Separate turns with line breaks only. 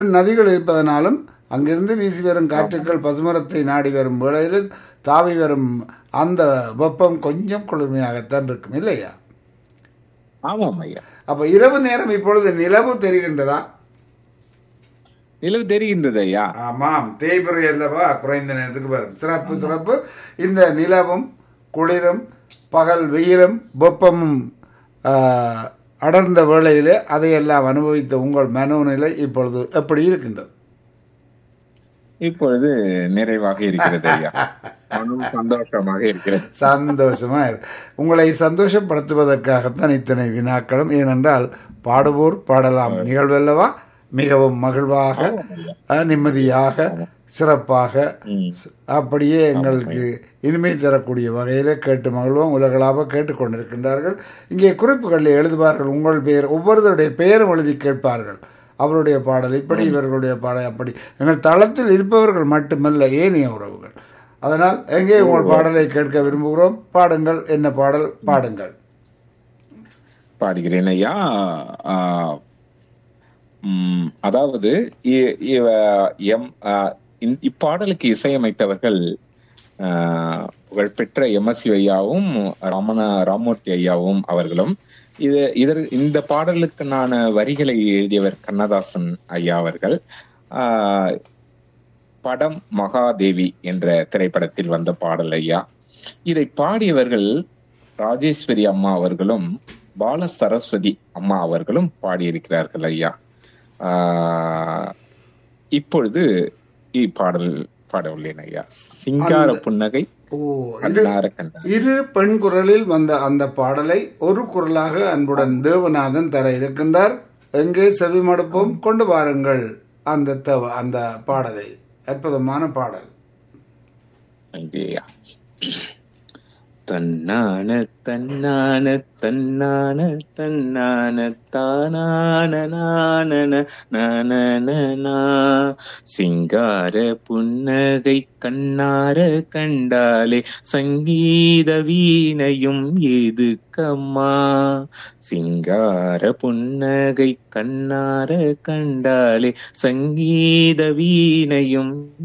நதிகள் இருப்பதனாலும் அங்கிருந்து வீசி வரும் காற்றுக்கள் பசுமரத்தை நாடி வரும் வேளையில் தாவி வரும் அந்த வெப்பம் கொஞ்சம் குளிர்மையாகத்தான் இருக்கும் இல்லையா
ஆமாம் ஐயா
அப்ப இரவு நேரம் இப்பொழுது நிலவு தெரிகின்றதா
நிலவு தெரிகின்றது ஐயா
ஆமாம் தேய்பிறை அல்லவா குறைந்த நேரத்துக்கு வரும் சிறப்பு சிறப்பு இந்த நிலவும் குளிரும் பகல் வெயிலும் வெப்பமும் ஆ, அடர்ந்த வேளையிலே அதையெல்லாம் அனுபவித்த உங்கள் மனோநிலை இப்பொழுது எப்படி இருக்கின்றது
இப்பொழுது நிறைவாக இருக்கிறது ஐயா மனம் சந்தோஷமாக இருக்கிறது
சந்தோஷமா இரு. உங்களை சந்தோஷப்படுத்துவதற்காகத்தான் இத்தனை வினாக்களும் ஏனென்றால் பாடுவோர் பாடலாம் நிகழ்வல்லவா மிகவும் மகிழ்வாக அஹ், நிம்மதியாக சிறப்பாக
ம்.
அப்படியே எங்களுக்கு இனிமை தரக்கூடிய வகையில கேட்டு மகிழ்வோம் உலகளாக கேட்டுக்கொண்டிருக்கின்றார்கள் இங்கே குறிப்புகளில் எழுதுவார்கள் உங்கள் பெயர் ஒவ்வொருவருடைய பெயரும் எழுதி கேட்பார்கள் அவருடைய பாடல் இப்படி இவர்களுடைய பாடல் அப்படி எங்கள் தளத்தில் இருப்பவர்கள் மட்டுமல்ல ஏனைய உறவுகள் அதனால் எங்கே உங்கள் பாடலை கேட்க விரும்புகிறோம் பாடுங்கள் என்ன பாடல் பாடுங்கள்
பாடுகிறேன் ஐயா ஆ, ம், அதாவது இ- இவ- எம் ஆ, இந்த- இப்பாடலுக்கு இசையமைத்தவர்கள் ஆ, புகழ்பெற்ற எம் எஸ் ஐயாவும் ரமண ராமூர்த்தி ஐயாவும் அவர்களும் இது இதர் இந்த பாடலுக்கான வரிகளை எழுதியவர் கண்ணதாசன் ஐயா அவர்கள் ஆ, படம் மகாதேவி என்ற திரைப்படத்தில் வந்த பாடல் ஐயா இதை பாடியவர்கள் ராஜேஸ்வரி அம்மா அவர்களும் பால சரஸ்வதி அம்மா அவர்களும் பாடியிருக்கிறார்கள் ஐயா ஆஹ் இப்பொழுது இப்பாடல் பாட உள்ளேன் ஐயா சிங்கார புன்னகை
ஓ இரு
கண்ணார கண்ட
இரு பெண் குரலில் வந்த அந்த பாடலை ஒரு குரலாக அன்புடன் தேவநாதன் தர இருக்கின்றார் எங்கே செவி மடுப்போம் கொண்டு வாருங்கள் அந்த தவ அந்த பாடலை அற்புதமான பாடல்
ஐயா தன்னான தன்னான தன்னான தன்னான தானான நானன நானனா சிங்கார புன்னகை கண்ணார கண்டாலே சங்கீத வீணையும் எதுக்கம்மா சிங்கார புன்னகை கண்ணார கண்டாலே சங்கீத வீணையும்